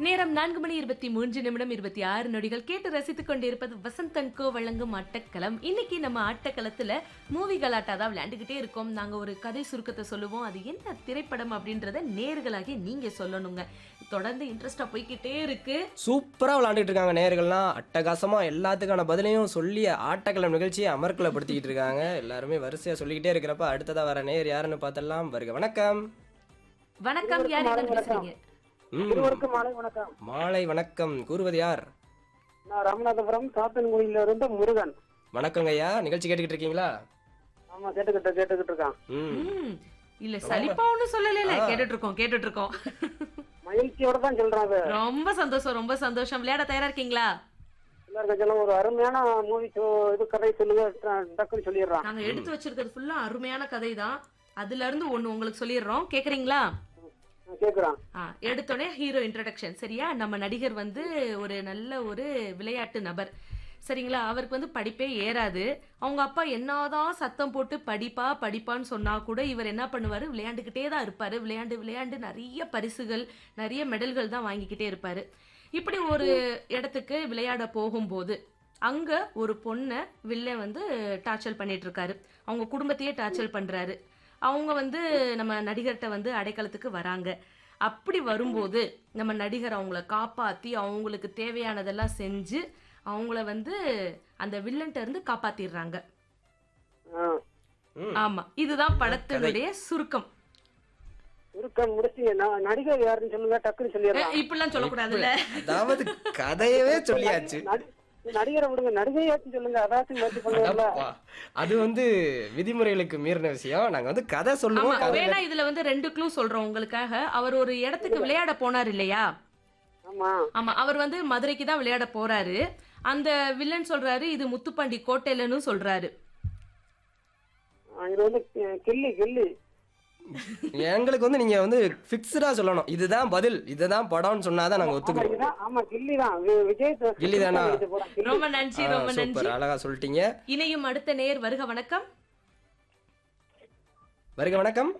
நேரம் நான்கு மணி இருபத்தி மூன்று நிமிடம் இருபத்தி ஆறு நொடிகள் கேட்டு ரசித்துக் கொண்டிருப்பது வசந்தன்கோ வழங்கும் ஆட்டக்களம் இன்னைக்கு நம்ம ஆட்டக்களத்துல மூவி கலாட்டா தான் விளையாண்டுகிட்டே இருக்கோம் நாங்க ஒரு கதை சுருக்கத்தை சொல்லுவோம் அது என்ன திரைப்படம் அப்படின்றத நேர்களாகி நீங்க சொல்லணுங்க தொடர்ந்து இன்ட்ரெஸ்டா போய்கிட்டே இருக்கு சூப்பரா விளையாண்டுட்டு இருக்காங்க நேயர்கள்லாம் அட்டகாசமா எல்லாத்துக்கான பதிலையும் சொல்லி ஆட்டக்களம் நிகழ்ச்சியை அமர்க்கலப்படுத்திக்கிட்டு இருக்காங்க எல்லாருமே வரிசையா சொல்லிக்கிட்டே இருக்கிறப்ப அடுத்ததா வர நேயர் யாருன்னு பார்த்தலாம் வருக வணக்கம் வணக்கம் யார் எங்க பேசுறீங்க ம், இருவருக்கும் மாலை வணக்கம் மாலை வணக்கம் கூறுவது யார் நான் ராமநாதபுரம் சாத்தன்குடியில இருந்து முருகன் வணக்கங்க ஐயா நிகழ்ச்சி கேட்டுக்கிட்டு இருக்கீங்களா ஆமா கேட்டுக்கிட்டு கேட்டுக்கிட்டு இருக்கான் ம் ம், இல்ல சலிப்பா ஒண்ணும் சொல்லல கேட்டுட்டு இருக்கோம் கேட்டுட்டு இருக்கோம் மகிழ்ச்சியோட தான் சொல்றாங்க ரொம்ப சந்தோஷம் ரொம்ப சந்தோஷம் விளையாட தயாரா இருக்கீங்களா எல்லாருக்கும் சொல்ல ஒரு அருமையான மூவி இது கதை சொல்லுங்க ட- டக்குன்னு சொல்லிடுறான் நாங்க எடுத்து வச்சிருக்கிறது ஃபுல்லா அருமையான கதை தான் அதுல இருந்து ஒண்ணு உங்களுக்கு சொல்லிடுறோம் கேக்குறீங்களா நான் கேக்குறான் ஆ எடுத்தோடனே ஹீரோ இன்ட்ரடக்ஷன் சரியா நம்ம நடிகர் வந்து ஒரு நல்ல ஒரு விளையாட்டு நபர் சரிங்களா அவருக்கு வந்து படிப்பே ஏறாது அவங்க அப்பா என்னதான் சத்தம் போட்டு படிப்பா படிப்பான்னு சொன்னா கூட இவர் என்ன பண்ணுவாரு விளையாண்டுக்கிட்டே தான் இருப்பாரு விளையாண்டு விளையாண்டு நிறைய பரிசுகள் நிறைய மெடல்கள் தான் வாங்கிக்கிட்டே இருப்பாரு இப்படி ஒரு இடத்துக்கு விளையாட போகும்போது அங்க ஒரு பொண்ணை வில்லன் வந்து டார்ச்சர் பண்ணிட்டு இருக்காரு அவங்க குடும்பத்தையே டார்ச்சர் பண்றாரு அவங்க வந்து நம்ம நடிகர்கிட்ட வந்து அடைக்கலத்துக்கு வராங்க அப்படி வரும்போது நம்ம நடிகர் அவங்கள காப்பாத்தி அவங்களுக்கு தேவையானதெல்லாம் செஞ்சு அவங்கள வந்து அந்த வில்லன்ட்ட இருந்து காப்பாத்திடுறாங்க ஆ. ம். ஆமா இதுதான் படத்தினுடைய சுருக்கம் இருக்க முடிச்சு நான் நடிகர் யாருன்னு சொல்லுங்க டக்குன்னு சொல்லிடுறான் அஹ் இப்படிலாம் சொல்லக்கூடாதுல்ல அதாவது கதையவே சொல்லியாச்சு நடி- நடிகரை விடுங்க நடிகையாச்சும் சொல்லுங்க அதாச்சும் முயற்சி பண்ணுங்கல்ல அப்பா, அது வந்து விதிமுறைகளுக்கு மீறின விஷயம் நாங்க வந்து கதை ஆமா சொல்லுவோம் கதை வேணா இதுல வந்து ரெண்டு க்ளூ சொல்றோம் உங்களுக்காக அவர் ஒரு இடத்துக்கு விளையாட போனார் இல்லையா ஆமா ஆமா அவர் வந்து மதுரைக்கு தான் விளையாட போறாரு அந்த வில்லன் சொல்றாரு இது முத்துப்பாண்டி கோட்டையிலன்னு சொல்றாரு ஆ, இது வந்து கி- கில்லி கில்லி எங்களுக்கு வந்து நீங்க வந்து பிக்ஸ்டா சொல்லணும் இதுதான் பதில் இதுதான் படம்னு சொன்னாதான் நாங்க ஆமா ஒத்துக்கிறோம் இதுதான் ஆமா கில்லி தான் வி- விஜய் த- கில்லி தானா? இது போட கில்லி. ரொம்ப நன்றி ஆ, ரொம்ப நன்றி சூப்பர் அழகா சொல்லிட்டீங்க இணையும் அடுத்த நேர் வருக வணக்கம் வருக வணக்கம்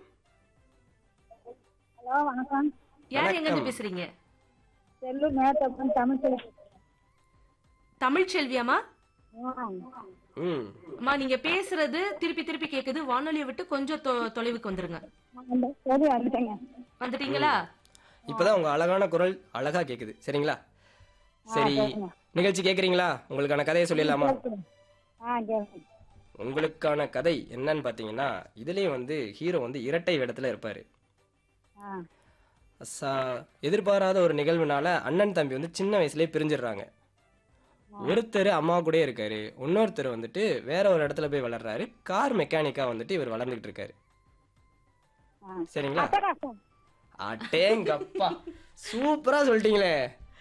ஹலோ வணக்கம் யார் எங்க இருந்து வணக்கம். பேசுறீங்க செல்லு மேத்தப்பன் தமிழ் தமிழ் செல்வியாமா ம் அம்மா நீங்க பேசுறது திருப்பி திருப்பி கேக்குது வானொலியை விட்டு கொஞ்சம் தொ- தொலைவுக்கு வந்துருங்க சரி வந்துட்டேங்க வந்துட்டீங்களா இப்பதான் உங்க அழகான குரல் அழகா கேக்குது சரிங்களா சரி நிகழ்ச்சி கேக்குறீங்களா உங்களுக்கான கதையை சொல்லிடலாமா ஆ கேட்குங்க உங்களுக்கான கதை என்னன்னு பாத்தீங்கன்னா இதுலயும் வந்து ஹீரோ வந்து இரட்டை வேடத்துல இருப்பாரு ஆ ச- எதிர்பாராத ஒரு நிகழ்வுனால அண்ணன் தம்பி வந்து சின்ன வயசுலயே பிரிஞ்சிடுறாங்க ஒருத்தர் அம்மா கூட இருக்காரு இன்னொருத்தர் வந்துட்டு வேற ஒரு இடத்துல போய் வளர்றாரு கார் மெக்கானிக்கா வந்துட்டு இவர் வளர்ந்துட்டு இருக்காரு ஆ. சரிங்களா அட்டகாசம் அட்டேங்கப்பா சூப்பரா சொல்லிட்டீங்களே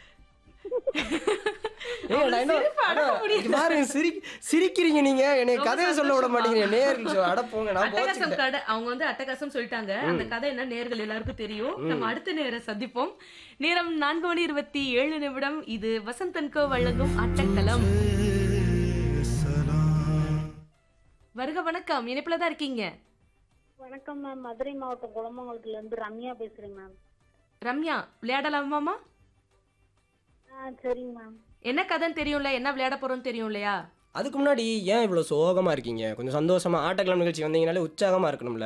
ஏங்க, நான் இன்னும் அட, இங்க பாருங்க சிரி சிரிக்கிறீங்க நீங்க என்னை ரொம்ப கதையை சொல்ல விட சந்தோஷமா. மாட்டீங்க நேரில் சொ- அட போங்க நான் அட்டகாசம் போச்சுக்கிட்டேன் கடை அவங்க வந்து அட்டகாசம் சொல்லிட்டாங்க அந்த கதை என்ன நேர்கள் எல்லாருக்கும் தெரியும் நம்ம அடுத்த நேர சந்திப்போம் நேரம் நான்கு மணி இருபத்தி ஏழு நிமிடம் இது வசந்தன்கோ வழங்கும் அட்டக்களம் வருக வணக்கம் இணைப்புல தான் இருக்கீங்க வணக்கம் மேம் மதுரை மாவட்டம் குளமங்கலத்துல இருந்து ரம்யா பேசுறேன் மேம் ரம்யா விளையாடலாமாமா ஆ சரிங்க மேம் என்ன கதைன்னு தெரியும்ல என்ன விளையாட போறோம்னு தெரியும் இல்லையா அதுக்கு முன்னாடி ஏன் இவ்வளவு சோகமா இருக்கீங்க கொஞ்சம் சந்தோஷமா ஆட்டக்கிழமை நிகழ்ச்சி வந்தீங்கனாலே உற்சாகமா இருக்கணும்ல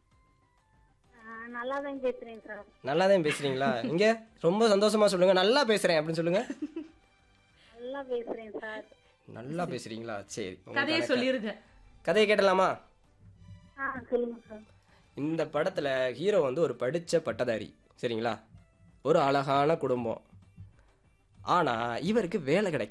நல்லா தான் பேசுறேன் சார் நல்லா தான் பேசுறீங்களா இங்க ரொம்ப சந்தோஷமா சொல்லுங்க நல்லா பேசுறேன் அப்படின்னு சொல்லுங்க நல்லா பேசுறேன் சார் நல்லா பேசுறீங்களா சரி கதையை உங்களுக்கான க- சொல்லிருங்க கதையை கேட்டலாமா ஆ சொல்லுங்க சார் இந்த படத்துல ஹீரோ வந்து ஒரு படிச்ச பட்டதாரி சரிங்களா ஒரு அழகான குடும்பம் ஆனா இவருக்கு வேலை கிடைக்க